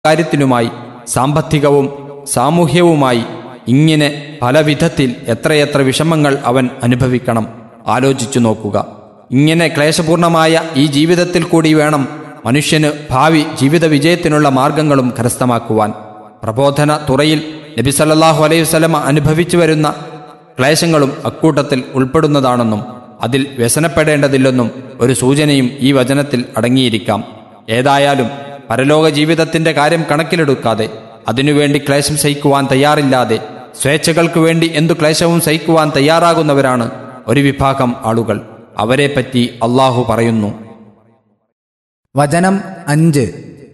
കാര്യത്തിലുമായി സാമ്പത്തികവും സാമൂഹ്യവുമായി ഇങ്ങനെ പല വിധത്തിൽ എത്രയെത്ര വിഷമങ്ങൾ അവൻ അനുഭവിക്കണം ആലോചിച്ചു നോക്കുക ഇങ്ങനെ ക്ലേശപൂർണമായ ഈ ജീവിതത്തിൽ കൂടി വേണം മനുഷ്യന് ഭാവി ജീവിത വിജയത്തിനുള്ള മാർഗങ്ങളും കരസ്ഥമാക്കുവാൻ പ്രബോധന തുറയിൽ നബി സല്ലല്ലാഹു അലൈഹി വസല്ലമ അനുഭവിച്ചു വരുന്ന ക്ലേശങ്ങളും അക്കൂട്ടത്തിൽ ഉൾപ്പെടുന്നതാണെന്നും അതിൽ വ്യസനപ്പെടേണ്ടതില്ലെന്നും ഒരു സൂചനയും ഈ വചനത്തിൽ അടങ്ങിയിരിക്കാം ഏതായാലും പരലോക ജീവിതത്തിന്റെ കാര്യം കണക്കിലെടുക്കാതെ അതിനുവേണ്ടി ക്ലേശം സഹിക്കുവാൻ തയ്യാറില്ലാതെ സ്വേച്ഛകൾക്ക് വേണ്ടി എന്തു ക്ലേശവും സഹിക്കുവാൻ തയ്യാറാകുന്നവരാണ് ഒരു വിഭാഗം ആളുകൾ അവരെപ്പറ്റി അള്ളാഹു പറയുന്നു വചനം അഞ്ച്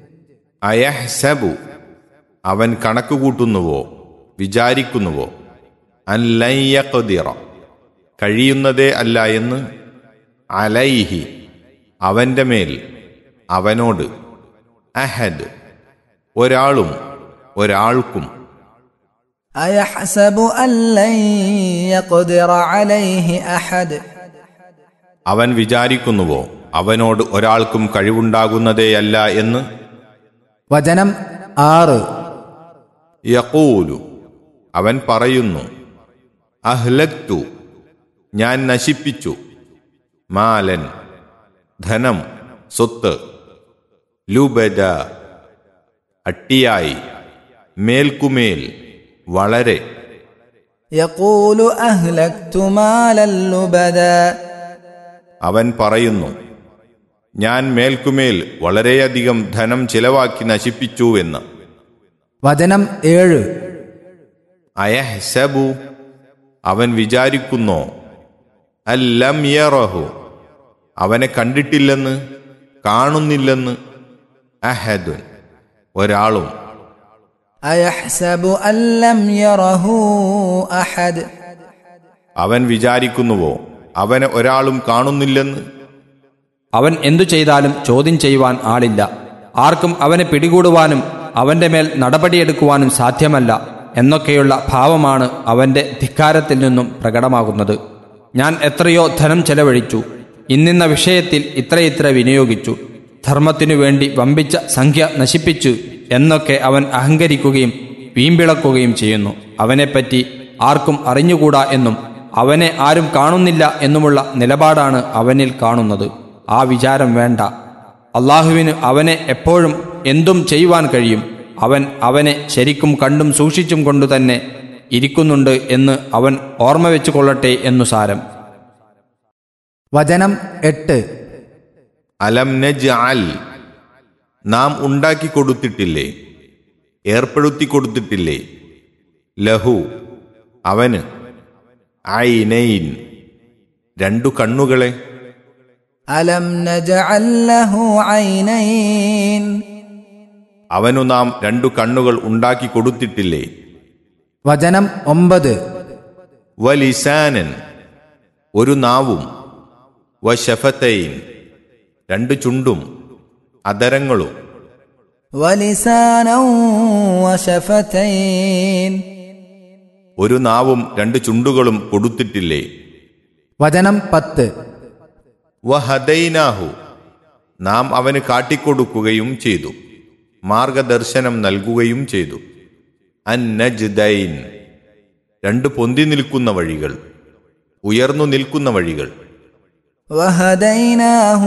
അയഹ്സബു അവൻ കണക്കുകൂട്ടുന്നുവോ വിചാരിക്കുന്നുവോ അല്ലയ്യഖദിറ കഴിയുന്നതേ അല്ല എന്ന് അലൈഹി അവൻ്റെ മേൽ അവനോട് അഹദ് ഒരാളും ഒരാൾക്കും أيحسب أن لن يقدر عليه أحد അവൻ വിചാരിക്കുന്നുവോ അവനോട് ഒരാൾക്കും കഴിവുണ്ടാകുന്നതേയല്ല എന്ന് വചനം ആറ് യഖൂലു അവൻ പറയുന്നു അഹ്ലക്തു ഞാൻ നശിപ്പിച്ചു മാലൻ ധനം സ്വത്ത് ലുബദ അട്ടിയായി മേൽക്കുമേൽ വളരെ يقول أهلكت مالا لبدا അവൻ പറയുന്നു ഞാൻ മേൽക്കുമേൽ വളരെയധികം ധനം ചിലവാക്കി നശിപ്പിച്ചുവെന്ന് വചനം ഏഴ് അയഹ്സബു അവൻ വിചാരിക്കുന്നോ അല്ലം യറഹു അവനെ കണ്ടിട്ടില്ലെന്ന് കാണുന്നില്ലെന്ന് അഹദുൻ ഒരാളും أيحسب أن لم يره أحد അവൻ വിചാരിക്കുന്നുവോ അവനെ ഒരാളും കാണുന്നില്ലെന്ന് അവൻ എന്തു ചെയ്താലും ചോദ്യം ചെയ്യുവാൻ ആളില്ല ആർക്കും അവനെ പിടികൂടുവാനും അവന്റെ മേൽ നടപടിയെടുക്കുവാനും സാധ്യമല്ല എന്നൊക്കെയുള്ള ഭാവമാണ് അവന്റെ ധിക്കാരത്തിൽ നിന്നും പ്രകടമാകുന്നത് ഞാൻ എത്രയോ ധനം ചെലവഴിച്ചു ഇന്നിന്ന വിഷയത്തിൽ ഇത്രയിത്ര വിനിയോഗിച്ചു ധർമ്മത്തിനു വേണ്ടി വമ്പിച്ച സംഖ്യ നശിപ്പിച്ചു എന്നൊക്കെ അവൻ അഹങ്കരിക്കുകയും വീമ്പിളക്കുകയും ചെയ്യുന്നു അവനെപ്പറ്റി ആർക്കും അറിഞ്ഞുകൂടാ എന്നും അവനെ ആരും കാണുന്നില്ല എന്നുമുള്ള നിലപാടാണ് അവനിൽ കാണുന്നത് ആ വിചാരം വേണ്ട അള്ളാഹുവിന് അവനെ എപ്പോഴും എന്തും ചെയ്യുവാൻ കഴിയും അവൻ അവനെ ശരിക്കും കണ്ടും സൂക്ഷിച്ചും കൊണ്ടു തന്നെ ഇരിക്കുന്നുണ്ട് എന്ന് അവൻ ഓർമ്മ വെച്ചു കൊള്ളട്ടെ എന്നു സാരം വചനം എട്ട് അലം നജ് അൽ നാം ഉണ്ടാക്കി കൊടുത്തിട്ടില്ലേ ഏർപ്പെടുത്തി കൊടുത്തിട്ടില്ലേ ലഹു അവന് ഐനൈൻ രണ്ടു കണ്ണുകളെ ألم نجعل له عينين അവനു നാം രണ്ടു കണ്ണുകൾ ഉണ്ടാക്കി കൊടുത്തിട്ടില്ലേ വചനം ഒമ്പത് വലിസാനൻ ഒരു നാവും വശഫത്തൈൻ രണ്ടു ചുണ്ടും അതരങ്ങളും ولسانا وشفتين ഒരു നാവും രണ്ട് ചുണ്ടുകളും കൊടുത്തിട്ടില്ലേ വചനം പത്ത് വഹദൈനാഹു നാം അവന് കാട്ടിക്കൊടുക്കുകയും ചെയ്തു മാർഗദർശനം നൽകുകയും ചെയ്തു അന്നജ്ദൈൻ രണ്ട് പൊന്തി നിൽക്കുന്ന വഴികൾ ഉയർന്നു നിൽക്കുന്ന വഴികൾ وهديناه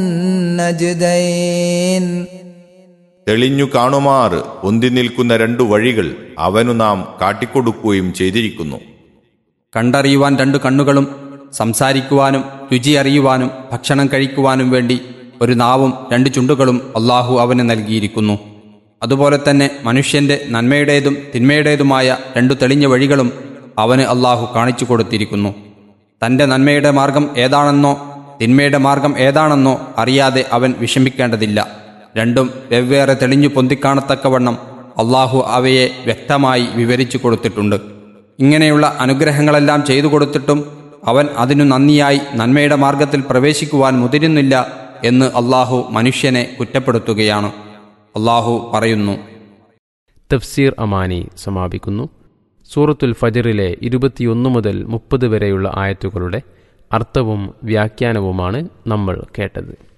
النجدين തെളിഞ്ഞു കാണുമാറ് പൊന്തി നിൽക്കുന്ന രണ്ടു വഴികൾ അവനു നാം കാട്ടിക്കൊടുക്കുകയും ചെയ്തിരിക്കുന്നു കണ്ടറിയുവാൻ രണ്ടു കണ്ണുകളും സംസാരിക്കുവാനും രുചി അറിയുവാനും ഭക്ഷണം കഴിക്കുവാനും വേണ്ടി ഒരു നാവും രണ്ട് ചുണ്ടുകളും അള്ളാഹു അവന് നൽകിയിരിക്കുന്നു അതുപോലെ തന്നെ മനുഷ്യന്റെ നന്മയുടേതും തിന്മയുടേതുമായ രണ്ടു തെളിഞ്ഞ വഴികളും അവന് അള്ളാഹു കാണിച്ചു കൊടുത്തിരിക്കുന്നു തന്റെ നന്മയുടെ മാർഗം ഏതാണെന്നോ തിന്മയുടെ മാർഗം ഏതാണെന്നോ അറിയാതെ അവൻ വിഷമിക്കേണ്ടതില്ല രണ്ടും വെവ്വേറെ തെളിഞ്ഞു പൊന്തിക്കാണത്തക്കവണ്ണം അള്ളാഹു അവയെ വ്യക്തമായി വിവരിച്ചു കൊടുത്തിട്ടുണ്ട് ഇങ്ങനെയുള്ള അനുഗ്രഹങ്ങളെല്ലാം ചെയ്തു കൊടുത്തിട്ടും അവൻ അതിനു നന്ദിയായി നന്മയുടെ മാർഗത്തിൽ പ്രവേശിക്കുവാൻ മുതിരുന്നില്ല എന്ന് അള്ളാഹു മനുഷ്യനെ കുറ്റപ്പെടുത്തുകയാണ് അള്ളാഹു പറയുന്നു തഫ്സീർ അമാനി സമാപിക്കുന്നു സൂറത്തുൽ ഫജറിലെ ഇരുപത്തിയൊന്ന് മുതൽ മുപ്പത് വരെയുള്ള ആയത്തുകളുടെ അർത്ഥവും വ്യാഖ്യാനവുമാണ് നമ്മൾ കേട്ടത്